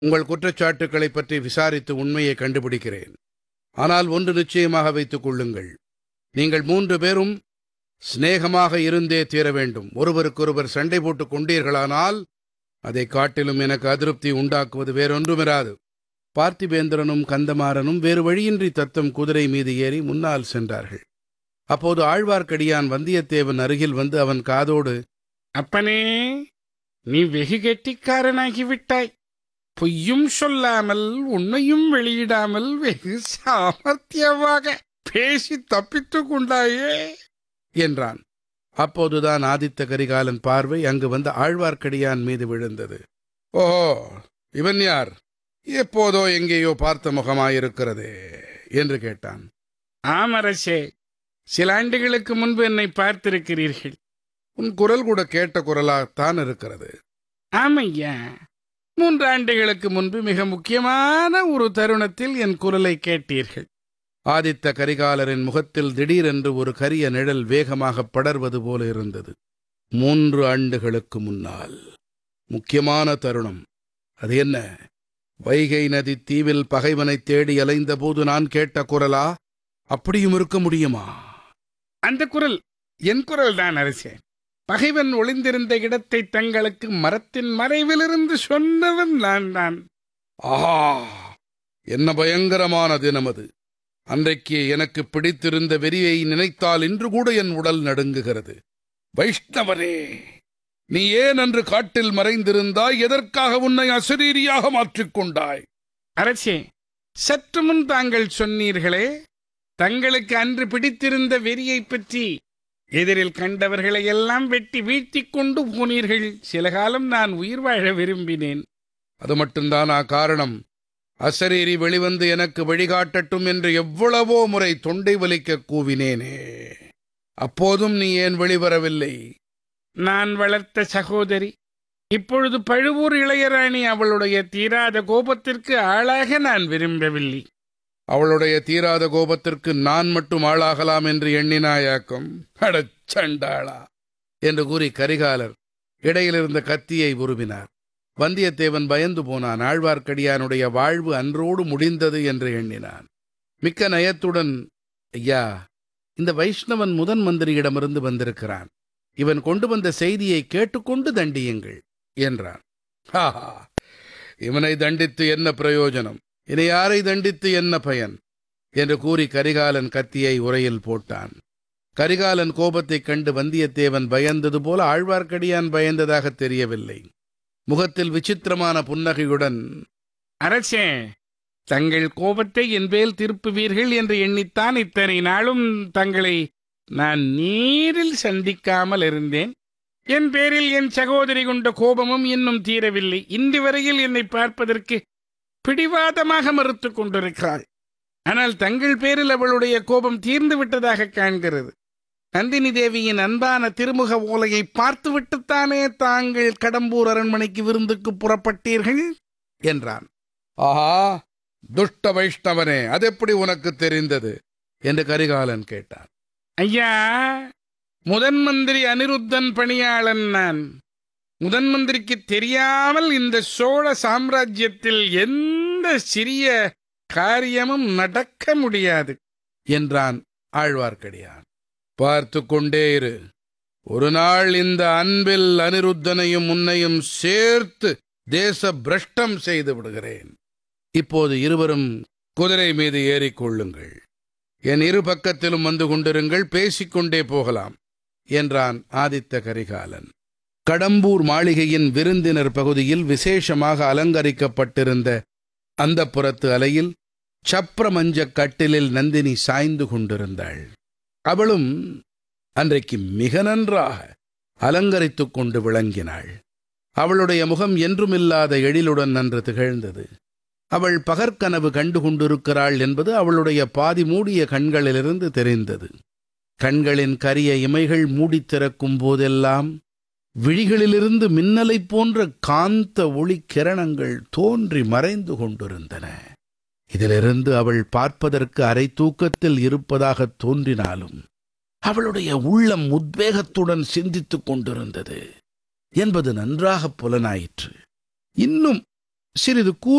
உங்கள் குற்றச்சாட்டுக்களைப் பற்றி விசாரித்து உண்மையை கண்டுபிடிக்கிறேன் ஆனால் ஒன்று நிச்சயமாக வைத்துக் கொள்ளுங்கள் நீங்கள் மூன்று பேரும் சிநேகமாக இருந்தே தீர வேண்டும் ஒருவருக்கொருவர் சண்டை போட்டுக் கொண்டீர்களானால் அதை காட்டிலும் எனக்கு அதிருப்தி உண்டாக்குவது வேறொன்றுமிராது பார்த்திபேந்திரனும் கந்தமாறனும் வேறு வழியின்றி தத்தம் குதிரை மீது ஏறி முன்னால் சென்றார்கள் அப்போது ஆழ்வார்க்கடியான் வந்தியத்தேவன் அருகில் வந்து அவன் காதோடு அப்பனே நீ வெகு கெட்டிக்காரனாகி விட்டாய் பொய்யும் சொல்லாமல் உண்மையும் வெளியிடாமல் வெகு சாமர்த்தியமாக பேசி தப்பித்துக் கொண்டாயே என்றான் அப்போதுதான் ஆதித்த கரிகாலன் பார்வை அங்கு வந்த ஆழ்வார்க்கடியான் மீது விழுந்தது ஓஹோ இவன் யார் எப்போதோ எங்கேயோ பார்த்த முகமாயிருக்கிறதே என்று கேட்டான் ஆமரசே சில ஆண்டுகளுக்கு முன்பு என்னை பார்த்திருக்கிறீர்கள் உன் குரல் கூட கேட்ட குரலாகத்தான் இருக்கிறது ஆமையா மூன்று ஆண்டுகளுக்கு முன்பு மிக முக்கியமான ஒரு தருணத்தில் என் குரலை கேட்டீர்கள் ஆதித்த கரிகாலரின் முகத்தில் திடீரென்று ஒரு கரிய நிழல் வேகமாக படர்வது போல இருந்தது மூன்று ஆண்டுகளுக்கு முன்னால் முக்கியமான தருணம் அது என்ன வைகை நதி தீவில் பகைவனை தேடி அலைந்தபோது நான் கேட்ட குரலா அப்படியும் இருக்க முடியுமா அந்த குரல் என் குரல் தான் அரசே பகைவன் ஒளிந்திருந்த இடத்தை தங்களுக்கு மரத்தின் மறைவிலிருந்து சொன்னவன் நான் தான் ஆஹா என்ன பயங்கரமான தினம் அது அன்றைக்கு எனக்கு பிடித்திருந்த வெறியை நினைத்தால் இன்று கூட என் உடல் நடுங்குகிறது வைஷ்ணவனே நீ ஏன் அன்று காட்டில் மறைந்திருந்தாய் எதற்காக உன்னை அசரீரியாக மாற்றிக்கொண்டாய் அரசே சற்று முன் தாங்கள் சொன்னீர்களே தங்களுக்கு அன்று பிடித்திருந்த வெறியைப் பற்றி எதிரில் கண்டவர்களை எல்லாம் வெட்டி வீழ்த்திக் கொண்டு போனீர்கள் சில காலம் நான் உயிர் வாழ விரும்பினேன் அது மட்டும்தானா காரணம் அசரீரி வெளிவந்து எனக்கு வழிகாட்டட்டும் என்று எவ்வளவோ முறை தொண்டை வலிக்க கூவினேனே அப்போதும் நீ ஏன் வெளிவரவில்லை நான் வளர்த்த சகோதரி இப்பொழுது பழுவூர் இளையராணி அவளுடைய தீராத கோபத்திற்கு ஆளாக நான் விரும்பவில்லை அவளுடைய தீராத கோபத்திற்கு நான் மட்டும் ஆளாகலாம் என்று எண்ணினாயாக்கும் அடச்சண்டாளா என்று கூறி கரிகாலர் இடையிலிருந்த கத்தியை உருவினார் வந்தியத்தேவன் பயந்து போனான் ஆழ்வார்க்கடியானுடைய வாழ்வு அன்றோடு முடிந்தது என்று எண்ணினான் மிக்க நயத்துடன் ஐயா இந்த வைஷ்ணவன் முதன் மந்திரியிடமிருந்து வந்திருக்கிறான் இவன் கொண்டு வந்த செய்தியை கேட்டுக்கொண்டு தண்டியுங்கள் என்றான் ஹாஹா இவனை தண்டித்து என்ன பிரயோஜனம் இனி யாரை தண்டித்து என்ன பயன் என்று கூறி கரிகாலன் கத்தியை உரையில் போட்டான் கரிகாலன் கோபத்தைக் கண்டு வந்தியத்தேவன் பயந்தது போல ஆழ்வார்க்கடியான் பயந்ததாக தெரியவில்லை முகத்தில் விசித்திரமான புன்னகையுடன் அரசே தங்கள் கோபத்தை என் பேல் திருப்புவீர்கள் என்று எண்ணித்தான் இத்தனை நாளும் தங்களை நான் நேரில் சந்திக்காமல் இருந்தேன் என் பேரில் என் சகோதரி கொண்ட கோபமும் இன்னும் தீரவில்லை இன்று வரையில் என்னை பார்ப்பதற்கு பிடிவாதமாக மறுத்துக் கொண்டிருக்கிறாள் ஆனால் தங்கள் பேரில் அவளுடைய கோபம் தீர்ந்து விட்டதாக காண்கிறது நந்தினி தேவியின் அன்பான திருமுக ஓலையை பார்த்துவிட்டுத்தானே தாங்கள் கடம்பூர் அரண்மனைக்கு விருந்துக்கு புறப்பட்டீர்கள் என்றான் ஆஹா துஷ்ட வைஷ்ணவனே அதெப்படி உனக்கு தெரிந்தது என்று கரிகாலன் கேட்டான் ஐயா முதன் மந்திரி அனிருத்தன் பணியாளன் நான் முதன் மந்திரிக்கு தெரியாமல் இந்த சோழ சாம்ராஜ்யத்தில் எந்த சிறிய காரியமும் நடக்க முடியாது என்றான் ஆழ்வார்க்கடியான் பார்த்து கொண்டே இரு ஒரு நாள் இந்த அன்பில் அனிருத்தனையும் உன்னையும் சேர்த்து தேச பிரஷ்டம் செய்து விடுகிறேன் இப்போது இருவரும் குதிரை மீது ஏறிக்கொள்ளுங்கள் என் இரு பக்கத்திலும் வந்து கொண்டிருங்கள் பேசிக்கொண்டே போகலாம் என்றான் ஆதித்த கரிகாலன் கடம்பூர் மாளிகையின் விருந்தினர் பகுதியில் விசேஷமாக அலங்கரிக்கப்பட்டிருந்த அந்த புறத்து அலையில் சப்ரமஞ்சக் கட்டிலில் நந்தினி சாய்ந்து கொண்டிருந்தாள் அவளும் அன்றைக்கு மிக நன்றாக அலங்கரித்துக் கொண்டு விளங்கினாள் அவளுடைய முகம் என்றுமில்லாத எழிலுடன் நன்று திகழ்ந்தது அவள் பகற்கனவு கண்டு கொண்டிருக்கிறாள் என்பது அவளுடைய பாதி மூடிய கண்களிலிருந்து தெரிந்தது கண்களின் கரிய இமைகள் மூடித் திறக்கும் போதெல்லாம் விழிகளிலிருந்து மின்னலைப் போன்ற காந்த ஒளி கிரணங்கள் தோன்றி மறைந்து கொண்டிருந்தன இதிலிருந்து அவள் பார்ப்பதற்கு அரை தூக்கத்தில் இருப்பதாக தோன்றினாலும் அவளுடைய உள்ளம் உத்வேகத்துடன் சிந்தித்துக் கொண்டிருந்தது என்பது நன்றாக புலனாயிற்று இன்னும் சிறிது கூர்